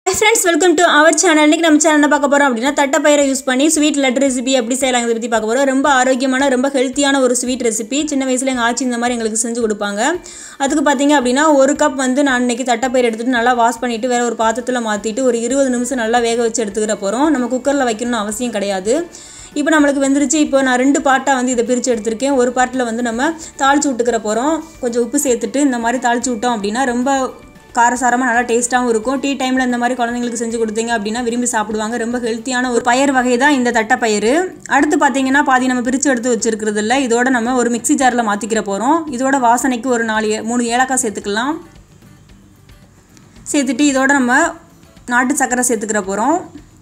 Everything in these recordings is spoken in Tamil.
friends welcome to our channel இன்றைக்கி நம்ம சேனல் என்ன பார்க்க போகிறோம் அப்படின்னா தட்டைப்பயிரை யூஸ் பண்ணி ஸ்வீட் லட்டு ரெசிபி எப்படி செய்யலாம் இதை பற்றி பார்க்க போகிறோம் ரொம்ப ஆரோக்கியமான ரொம்ப ஹெல்த்தியான ஒரு ஸ்வீட் ரெசிபி சின்ன வயசில் எங்கள் ஆச்சி இந்த மாதிரி எங்களுக்கு செஞ்சு கொடுப்பாங்க அதுக்கு பார்த்தீங்க அப்படின்னா ஒரு கப் வந்து நான் இன்றைக்கி தட்டைப்பயிர் எடுத்துகிட்டு நல்லா வாஷ் பண்ணிவிட்டு வேறு ஒரு பாத்திரத்தில் மாற்றிட்டு ஒரு இருபது நிமிஷம் நல்லா வேக வச்சு எடுத்துக்கிற போகிறோம் நம்ம குக்கரில் வைக்கணும்னு அவசியம் கிடையாது இப்போ நம்மளுக்கு வெந்துருச்சு இப்போ நான் ரெண்டு பார்ட்டாக வந்து இதை பிரித்து எடுத்திருக்கேன் ஒரு பார்ட்டில் வந்து நம்ம தாளிச்சு விட்டுக்கிற போகிறோம் கொஞ்சம் உப்பு சேர்த்துட்டு இந்த மாதிரி தாளிச்சு விட்டோம் அப்படின்னா ரொம்ப காரசாரமாக நல்லா டேஸ்ட்டாகவும் இருக்கும் டீ டைமில் இந்த மாதிரி குழந்தைங்களுக்கு செஞ்சு கொடுத்தீங்க அப்படின்னா விரும்பி சாப்பிடுவாங்க ரொம்ப ஹெல்த்தியான ஒரு பயிர் வகை தான் இந்த தட்டைப்பயிறு அடுத்து பார்த்தீங்கன்னா பாதி நம்ம பிரித்து எடுத்து வச்சுருக்கிறது இல்லை இதோட நம்ம ஒரு மிக்ஸி ஜாரில் மாற்றிக்கிற போகிறோம் இதோட வாசனைக்கு ஒரு நாலு ஏ- மூணு ஏலக்காய் சேர்த்துக்கலாம் சேர்த்துட்டு இதோட நம்ம நாட்டு சர்க்கரை சேர்த்துக்கிற போகிறோம்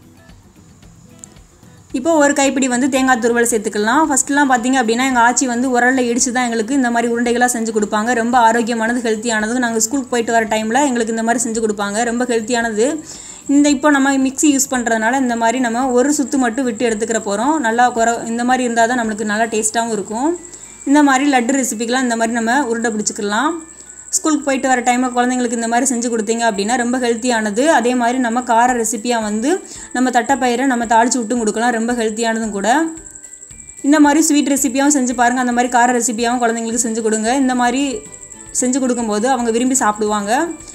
இப்போ ஒரு கைப்பிடி வந்து தேங்காய் துருவல் சேர்த்துக்கலாம் ஃபஸ்ட்லாம் பார்த்தீங்க அப்படின்னா எங்கள் ஆச்சி வந்து உரலில் இடிச்சு தான் எங்களுக்கு இந்த மாதிரி உருண்டைகளாக செஞ்சு கொடுப்பாங்க ரொம்ப ஆரோக்கியமானது ஹெல்த்தியானது நாங்கள் ஸ்கூலுக்கு போயிட்டு வர டைமில் எங்களுக்கு இந்த மாதிரி செஞ்சு கொடுப்பாங்க ரொம்ப ஹெல்த்தியானது இந்த இப்போ நம்ம மிக்ஸி யூஸ் பண்ணுறதுனால இந்த மாதிரி நம்ம ஒரு சுத்து மட்டும் விட்டு எடுத்துக்கிற போகிறோம் நல்லா குறை இந்த மாதிரி இருந்தால் தான் நம்மளுக்கு நல்லா டேஸ்ட்டாகவும் இருக்கும் இந்த மாதிரி லட்டு ரெசிபிக்கெலாம் இந்த மாதிரி நம்ம உருண்டை பிடிச்சிக்கலாம் ஸ்கூலுக்கு போயிட்டு வர டைமில் குழந்தைங்களுக்கு இந்த மாதிரி செஞ்சு கொடுத்தீங்க அப்படின்னா ரொம்ப ஹெல்த்தியானது அதே மாதிரி நம்ம கார ரெசிபியாக வந்து நம்ம தட்டைப்பயிரை நம்ம தாளிச்சு விட்டும் கொடுக்கலாம் ரொம்ப ஹெல்த்தியானதும் கூட இந்த மாதிரி ஸ்வீட் ரெசிபியாகவும் செஞ்சு பாருங்கள் அந்த மாதிரி கார ரெசிபியாகவும் குழந்தைங்களுக்கு செஞ்சு கொடுங்க இந்த மாதிரி செஞ்சு கொடுக்கும்போது அவங்க விரும்பி சாப்பிடுவாங்க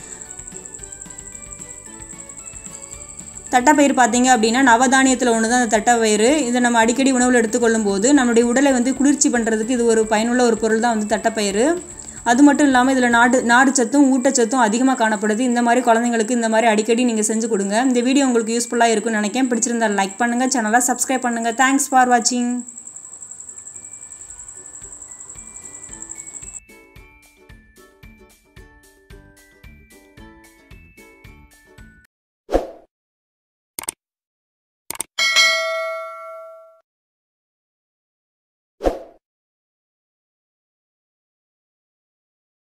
தட்டைப்பயிறு பார்த்தீங்க அப்படின்னா நவதானியத்தில் ஒன்று தான் அந்த தட்டைப்பயிறு இதை நம்ம அடிக்கடி உணவில் எடுத்துக்கொள்ளும் போது நம்மளுடைய உடலை வந்து குளிர்ச்சி பண்ணுறதுக்கு இது ஒரு பயனுள்ள ஒரு பொருள் தான் வந்து தட்டைப்பயிறு அது மட்டும் இல்லாமல் இதில் நாடு நாடு சத்தும் ஊட்டச்சத்தும் அதிகமாக காணப்படுது இந்த மாதிரி குழந்தைங்களுக்கு இந்த மாதிரி அடிக்கடி நீங்கள் செஞ்சு கொடுங்க இந்த வீடியோ உங்களுக்கு யூஸ்ஃபுல்லாக இருக்கும்னு நினைக்கிறேன் பிடிச்சிருந்தா லைக் பண்ணுங்கள் சேனலை சப்ஸ்கிரைப் பண்ணுங்கள் தேங்க்ஸ் ஃபார் வாட்சிங்